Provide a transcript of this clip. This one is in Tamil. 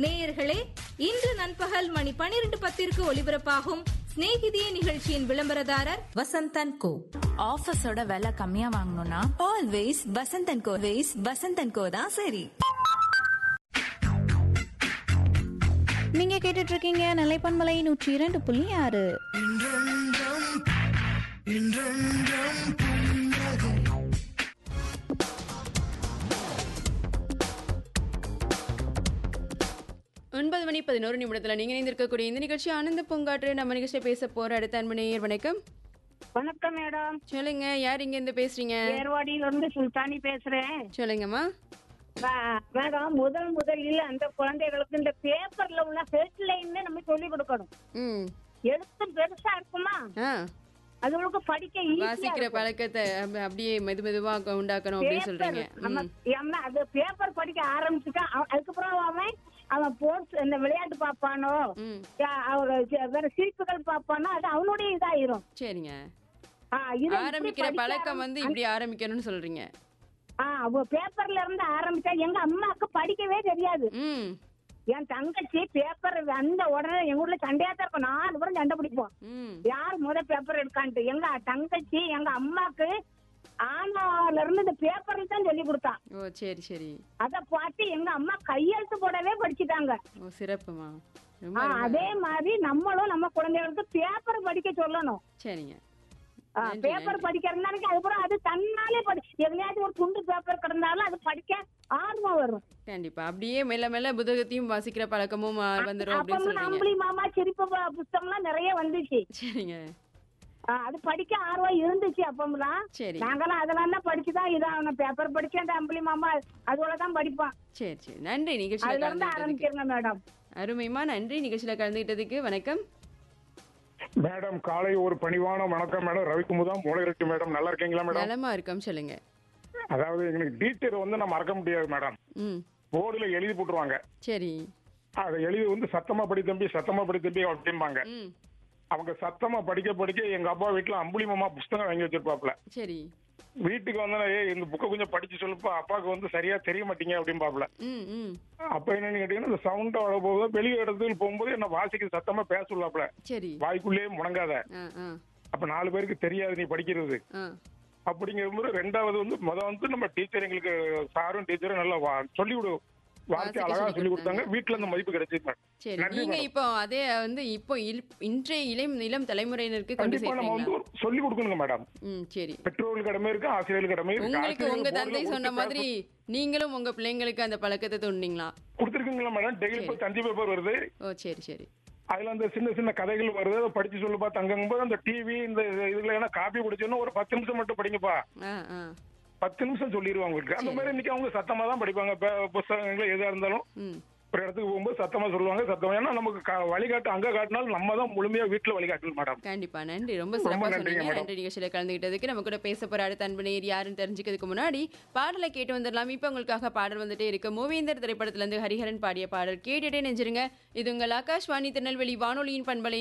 நேயர்களே இன்று நண்பகல் மணி பனிரெண்டு பத்திற்கு ஒலிபரப்பாகும் சிநேகிதியே நிகழ்ச்சியின் விளம்பரதாரர் வசந்தன் கோ ஆஃபீஸோட விலை கம்மியா வாங்கணும்னா always Vasanthan co ways Vasanthan co தான் சரி நீங்க கேட்டுட்டு இருக்கீங்க நிலைப்பன்மலை நூற்றி இரண்டு புள்ளி ஆறு ஒன்பது மணி பதினோரு நிமிடத்தில் நீங்கள் இணைந்திருக்கக்கூடிய இந்த நிகழ்ச்சி ஆனந்த பூங்காற்று நம்ம நிகழ்ச்சியை பேச போற அடுத்த அன்பு நேயர் வணக்கம் வணக்கம் மேடம் சொல்லுங்க யார் இங்க இருந்து பேசுறீங்க ஏர்வாடியில இருந்து சுல்தானி பேசுறேன் சொல்லுங்கம்மா மே- மேடம் முதல் முதலில் அந்த குழந்தைகளுக்கு இந்த பேப்பர்ல உள்ள ஹெட்லைன் நம்ம சொல்லி கொடுக்கணும் ம் எழுத்து பெருசா இருக்குமா ஆ அதுகளுக்கு படிக்க ஈஸியா வாசிக்கிற பழக்கத்தை அப்ப- அப்படியே மெது மெதுவா உண்டாக்கணும் அப்படின்னு சொல்றீங்க நம்ம ம் ஏன்னா அது பேப்பர் படிக்க ஆரம்பிச்சுட்டா அவ- அதுக்கப்புறம் அவன் அவன் போர்ட்ஸ் இந்த விளையாட்டு பாப்பானோ ம் யா- அவரு சி- வேற சிரிப்புகள் பாப்பானோ அது அவனுடைய இதாயிரும் சரிங்க ஆ, இதை இப்படி ஆரம்பிக்கிற படிக்க பழக்கம் வந்து இப்படி ஆரம்பிக்கணும்னு சொல்றீங்க ஆ, அவ பேப்பர்ல இருந்து ஆரம்பிச்சா எங்க அம்மாக்கு படிக்கவே தெரியாது ம் என் தங்கச்சி பேப்பர் வந்த உடனே எங்க ஊர்ல சண்டையா தான் இருக்கும் நாலு பேரும் சண்டை பிடிப்போம் ம் யார் முத பேப்பர் எடுக்கான்ட்டு எங்க தங்கச்சி எங்க அம்மாக்கு ஆனால இருந்து இந்த பேப்பர்ல தான் சொல்லி கொடுத்தான் ஓ சரி சரி அத பார்த்து எங்க அம்மா கையெழுத்து போடவே படிச்சுட்டாங்க ஓ சிறப்புமா ரொம்ப ஆ, ரொம்ப அதே மாதிரி நம்மளும் நம்ம குழந்தைகளுக்கு பேப்பர் படிக்க சொல்லணும் சரிங்க ஆ, நன்றி, பேப்பர் நன்றி. படிக்கிறதுனால அதுக்கப்புறம் அது தன்னாலே படி எங்கேயாச்சும் ஒரு துண்டு பேப்பர் கிடந்தாலும் அது படிக்க ஆர்வம் வரும் கண்டிப்பா அப்படியே மெல்ல மெல்ல புத்தகத்தையும் வாசிக்கிற பழக்கமும் ஆ, வந்துரும் அப்படின்னு அப்பவும் சொல்றீங்க அம்பளி மாமா சிரிப்பு ப- புஸ்தகம்லாம் நிறைய வந்துச்சு சரிங்க ஆ, அது படிக்க ஆர்வம் இருந்துச்சு அப்பம்லாம் சரி நாங்களாம் அதெல்லாம் தான் படிச்சுதான் இதான் பேப்பர் படிச்சு அந்த அம்பளி மாமா அதோட தான் படிப்பான் சரி சரி நன்றி நிகழ்ச்சியில அதுல இருந்து கலந்துக்கிட்டதுக்கு ஆரம்பிக்கிறேங்க மேடம் அருமைமா நன்றி நிகழ்ச்சியில கலந்துக்கிட்டதுக்கு வணக்கம் மேடம் காலை ஒரு பணிவான வணக்கம் மேடம் ரவிக்குமுதம் மூளைரட்டு மேடம் நல்லா இருக்கீங்களா மேடம் நலமா இருக்கோம் சொல்லுங்க அதாவது எங்களுக்கு டீச்சர் வந்து நான் மறக்க முடியாது மேடம் ம் போர்டுல எழுதி போட்டுருவாங்க சரி அதை எழுதி வந்து சத்தமா படி தம்பி சத்தமா படி தம்பி அப்படிம்பாங்க ம் அவங்க சத்தமா படிக்க படிக்க எங்க அப்பா வீட்டுல அம்புலி மாமா புஸ்தகம் வாங்கி வச்சிருப்பாப்ல சரி வீட்டுக்கு வந்தா ஏய் இந்த புக்கை கொஞ்சம் படிச்சு சொல்லுப்பா அப்பாவுக்கு வந்து சரியா தெரிய மாட்டீங்க அப்படிம்பாப்ல ம் ம் அப்ப என்னன்னு கேட்டீங்கன்னா இந்த சவுண்ட் அவ்வளோ போகுது வெளியே இடத்துக்கு போகும்போது என்ன வாசிக்க சத்தமா பேச சொல்லாப்ல சரி வாய்க்குள்ளேயே முடங்காத ஆ ஆ அப்ப நாலு பேருக்கு தெரியாது நீ படிக்கிறது ஆ அப்படிங்கும்போது ரெண்டாவது வந்து முத வந்து நம்ம டீச்சர் எங்களுக்கு சாரும் டீச்சரும் நல்லா வா- சொல்லி விடு வார்த்தை வாசிக்க அழகா சொல்லி சொல்லி கொடுத்தாங்க கொடுத்தாங்க. வீட்டுல அந்த மதிப்பு கிடைச்சிருந்தேன் சரி நன்றி நீங்க மேடம். இப்போ அதே வந்து இப்போ இல்- இன்றைய இளம் இளம் தலைமுறையினருக்கு கொண்டு கண்டிப்பா நம்ம வந்து சேர்த்தீங்களா ஒரு சொல்லி கொடுக்கணுங்க மேடம் ம் சரி பெற்றோர்கள் கடமை இருக்கு ஆசிரியர்கள் கடமை இருக்கு உங்களுக்கு உங்க ஆசிரியர்கள் தந்தை போர்டுல சொன்ன கொடுத்து மாதிரி நீங்களும் உங்க பிள்ளைங்களுக்கு அந்த பழக்கத்தை தோண்டிங்களா கொடுத்திருக்கீங்களா மேடம் டெய்லி இப்போ தந்தி பேப்பர் வருது ஓ சரி சரி அதுல அந்த சின்ன சின்ன கதைகள் வருது அதை படிச்சு சொல்லுப்பா தங்கும்போது அந்த டிவி இந்த இதுல எல்லாம் காப்பி குடிச்சோன்னா ஒரு பத்து நிமிஷம் மட்டும் படிங்கப்பா ஆ ஆ பத்து நிமிஷம் சொல்லிடுவாங்க உங்களுக்கு அந்த மாதிரி இன்னைக்கு அவங்க சத்தமா தான் படிப்பாங்க இப்ப புஸ்தகங்கள் எதா இருந்தாலும் ம் ஒரு இடத்துக்கு போகும்போது சத்தமா சொல்லுவாங்க சத்தமா ஏன்னா நமக்கு க- வழிகாட்டு அங்க காட்டினாலும் நம்ம தான் முழுமையா வீட்டுல வழிகாட்டணும் மேடம் கண்டிப்பா நன்றி ரொம்ப ரொம்ப சிறப்பா நன்றிங்க சொன்னீங்க மேடம். நன்றி நிகழ்ச்சியில கலந்துகிட்டதுக்கு நம்ம கூட பேச போற அடுத்த அன்பு நேயர் யாருன்னு தெரிஞ்சுக்கிறதுக்கு முன்னாடி பாடலை கேட்டு வந்துடலாம் இப்ப உங்களுக்காக பாடல் வந்துட்டே இருக்கு மூவேந்தர் திரைப்படத்துல இருந்து ஹரிஹரன் பாடிய பாடல் கேட்டுட்டே நெஞ்சிருங்க இது உங்கள் ஆகாஷ்வாணி திருநெல்வேலி வானொலியின் பண்பலை